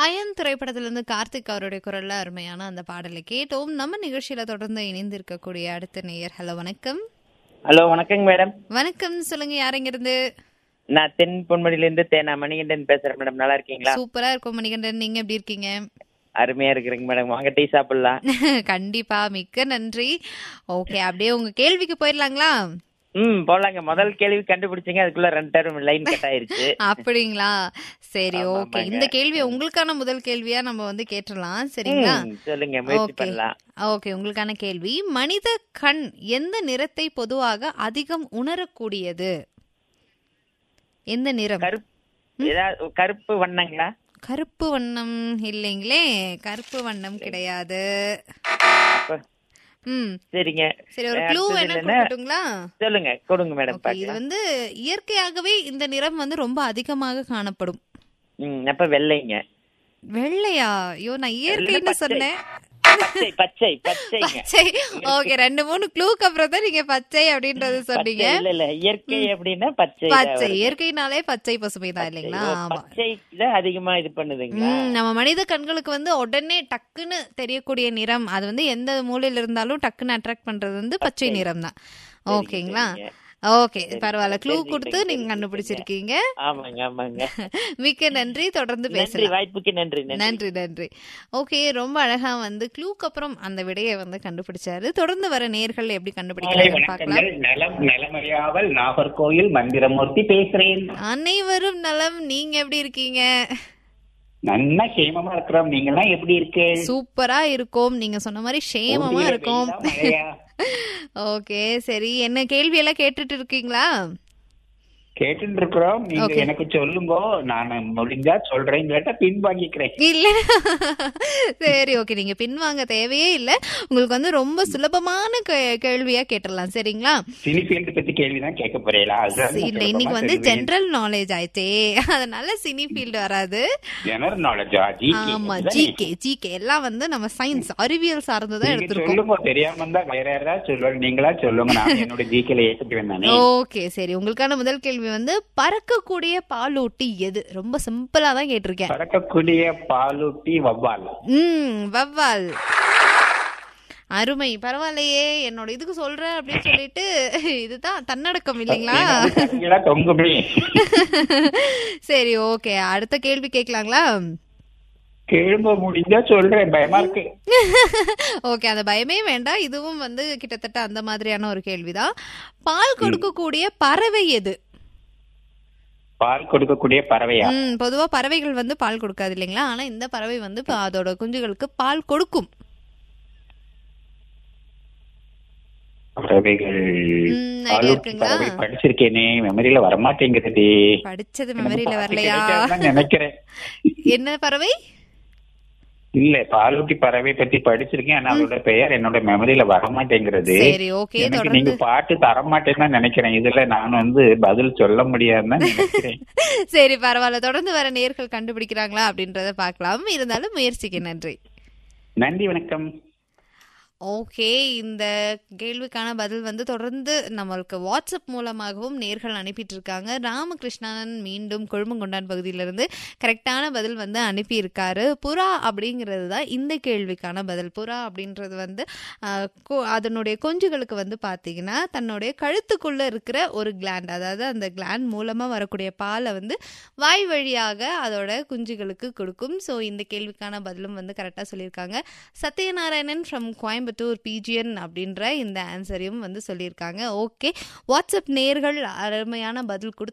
Iron திரைப்படத்திலிருந்து கார்த்திக் அவருடைய குரல்ல அருமையான அந்த பாடலை கேட்டோம் நம்ம நிகழ்ச்சியில தொடர்ந்து இணைந்திருக்கக்கூடிய அடுத்த நேயர் ஹலோ வணக்கம் ஹலோ வணக்கங்க மேடம் வணக்கம் சொல்லுங்க யாருங்கிருந்து நான் தென் பொன்மணிலேருந்து தேனா மணிகண்டன் பேசுறேன் மேடம் நல்லா இருக்கீங்களா சூப்பரா இருக்கும் மணிகண்டன் நீங்க எப்படி இருக்கீங்க அருமையா இருக்கிறேங்க மேடம் வாங்க டீ சாப்பிடலாம் கண்டிப்பா மிக்க நன்றி ஓகே அப்படியே உங்க கேள்விக்கு போயிடலாங்களா ம் போலாங்க முதல் கேள்வி கண்டுபிடிச்சீங்க அதுக்குள்ள ரெண்டு டேரும் லைன் கட் ஆயிருச்சு அப்படிங்களா சரி ஆமா, ஓகே ஆமாங்க. இந்த கேள்வி உங்களுக்கான முதல் கேள்வியா நம்ம வந்து கேட்டுடலாம் சரிங்களா ம், சொல்லுங்க முயற்சி ஓகே பண்ணலாம் ஓகே உங்களுக்கான கேள்வி மனித கண் எந்த நிறத்தை பொதுவாக அதிகம் உணரக்கூடியது எந்த நிறம் கருப்பு ஏதாவது கருப்பு வண்ணங்களா கருப்பு வண்ணம் இல்லைங்களே கருப்பு வண்ணம் கிடையாது அப்ப ம் சரிங்க சரி ஒரு அடுத்தது க்ளூ என்ன என்னன்னா- கொடுக்கட்டுங்களா சொல்லுங்க கொடுங்க மேடம் ஓகே இது பாக்கலாம் வந்து இயற்கையாகவே இந்த நிறம் வந்து ரொம்ப அதிகமாக காணப்படும் ம் அப்ப வெள்ளைங்க வெள்ளையா ஐயோ நான் இயற்கைன்னு பச்சை. சொன்னேன் பச்சை பச்சை பச்சைங்க பச்சை ஓகே ரெண்டு மூணு க்ளூக்கு அப்புறம் தான் நீங்க பச்சை அப்படின்றது சொன்னீங்க பச்சை இல்ல இல்ல இயற்கை அப்படின்னா பச்சை பச்சை இயற்கைனாலே பச்சை பசுமை தான் இல்லைங்களா ஆமா பச்சைல அதிகமா இது பண்ணுதுங்களா ம், நம்ம மனித கண்களுக்கு வந்து உடனே டக்குன்னு தெரியக்கூடிய நிறம் அது வந்து எந்த மூலையில இருந்தாலும் டக்குன்னு அட்ராக்ட் பண்றது வந்து பச்சை நிறம் தான் ஓகேங்களா சரிங்க. ஓகே பரவாயில்ல க்ளூ தெரிஞ்சுக்கிட்டேன், கொடுத்து நீங்க தெரிஞ்சுக்கிட்டேங்க. கண்டுபிடிச்சிருக்கீங்க ஆமாங்க ஆமாங்க மிக்க நன்றி தொடர்ந்து நன்றி பேசலாம் வாய்ப்புக்கு நன்றி நன்றி நன்றி நன்றி ஓகே ரொம்ப அழகா வந்து க்ளூக்கு அப்புறம் அந்த விடையை வந்து கண்டுபிடிச்சாரு தொடர்ந்து வர நேர்கள் எப்படி மாலை கண்டுபிடிக்கிறாங்கன்னு பார்க்கலாம் வணக்கங்கள் நலம் நலமறியாமல் நாகர்கோயில் மந்திரமூர்த்தி பேசுறேன் அனைவரும் நலம் நீங்க எப்படி இருக்கீங்க நல்லா சேமமா இருக்கிறோம் நீங்க எல்லாம் எப்படி இருக்கு சூப்பரா இருக்கும் நீங்க சொன்ன மாதிரி சேமமா ஊட்டியில இருக்கும் வெயிலா, மழையா? ஓகே சரி என்ன கேள்வி எல்லாம் கேட்டுட்டு இருக்கீங்களா கேட்டுட்டு இருக்கிறோம் நீங்க Okay. எனக்கு சொல்லுங்க நான் முடிஞ்சா சொல்றேன் இல்லாட்டா பின்வாங்கிக்கிறேன் இல்ல சரி ஓகே நீங்க பின்வாங்க தேவையே இல்ல உங்களுக்கு வந்து ரொம்ப சுலபமான கே- கேள்வியா கேட்டுடலாம் சரிங்களா சினி ஃபீல்டு பத்தி கேள்விதான் கேட்க போறீங்களா இல்ல இன்னைக்கு வந்து ஜெனரல் நாலேஜ் ஆயிடுச்சே அதனால சினி ஃபீல்டு வராது ஜெனரல் நாலேஜா ஜிகே ஆமா ஜிகே ஜிகே எல்லாம் வந்து நம்ம சயின்ஸ் அறிவியல் சார்ந்துதான் நீங்க எடுத்திருக்கோம் சொல்லுங்க தெரியாம இருந்தா வேற யாராவது சொல்லுவாங்க நீங்களா சொல்லுங்க நான் என்னோட ஜிகேல ஏத்துக்குவேன் நானே ஓகே சரி உங்களுக்கான முதல் கேள்வி வந்து பறக்கக்கூடிய பாலூட்டி எது ரொம்ப சிம்பிளா தான் கேட்டிருக்கேன் பறக்கக்கூடிய பாலூட்டி வவ்வால் ம் வவ்வால் அருமை பரவாயில்லையே என்னோட இதுக்கு சொல்ற அப்படின்னு சொல்லிட்டு இதுதான் தன்னடக்கம் இல்லைங்களா நீங்களா தொங்குமே சரி ஓகே அடுத்த கேள்வி கேட்கலாங்களா கேளுங்க முடிஞ்சா சொல்றேன் பயமா இருக்கு ஓகே அந்த பயமே வேண்டாம் இதுவும் வந்து கிட்டத்தட்ட அந்த மாதிரியான ஒரு கேள்விதான் பால் கொடுக்கக்கூடிய பறவை எது பால் கொடுக்கக்கூடிய பறவையா ம் பொதுவா பறவைகள் வந்து பால் கொடுக்காது இல்லைங்களா ஆனா இந்த பறவை வந்து ப- அதோட குஞ்சுகளுக்கு பால் கொடுக்கும் பறவைகள் ம், idea பாலூட்டி இருக்குங்களா? பறவை படிச்சிருக்கேனே மெமரியில வரமாட்டேங்குது படிச்சது மெமரியில வரலையா நினைக்கிறேன் என்ன பறவை இல்ல பாலூட்டி பறவை பத்தி படிச்சிருக்கேன் ஆனா அதோட பெயர் என்னோட மெமரியில வரமாட்டேங்கிறது சரி ஓகே எனக்கு நீங்க தொடர்ந்து பாட்டு தரமாட்டேன்னு தான் நினைக்கிறேன் இதுல நான் வந்து பதில் சொல்ல முடியாதுன்னு தான் நினைக்கிறேன் சரி பரவாயில்ல தொடர்ந்து வர நேர்கள் கண்டுபிடிக்கிறாங்களா அப்படின்றத பார்க்கலாம் இருந்தாலும் முயற்சிக்கு நன்றி நன்றி வணக்கம் ஓகே இந்த கேள்விக்கான பதில் வந்து தொடர்ந்து நம்மளுக்கு வாட்ஸ்அப் மூலமாகவும் நேர்கள் அனுப்பிட்டு இருக்காங்க ராமகிருஷ்ணன் மீண்டும் கொழுமங்கொண்டான் பகுதியிலிருந்து கரெக்டான பதில் வந்து அனுப்பியிருக்காரு புறா அப்படிங்கிறது தான் இந்த கேள்விக்கான பதில் புறா அப்படின்றது வந்து ஆஹ், கொ- அதனுடைய குஞ்சுகளுக்கு வந்து பார்த்தீங்கன்னா தன்னுடைய கழுத்துக்குள்ள இருக்கிற ஒரு கிளாண்ட் அதாவது அந்த கிளாண்ட் மூலமா வரக்கூடிய பாலை வந்து வாய் வழியாக அதோட குஞ்சுகளுக்கு கொடுக்கும் ஸோ இந்த கேள்விக்கான பதிலும் வந்து கரெக்டாக சொல்லியிருக்காங்க சத்யநாராயணன் ஃப்ரம் கோயம்புத்தூர் பிஜிஎன் அப்படின்ற இந்த ஆன்சரையும் வந்து சொல்லியிருக்காங்க ஓகே வாட்ஸ்அப் நேர்கள் அருமையான பதில் கொடுத்து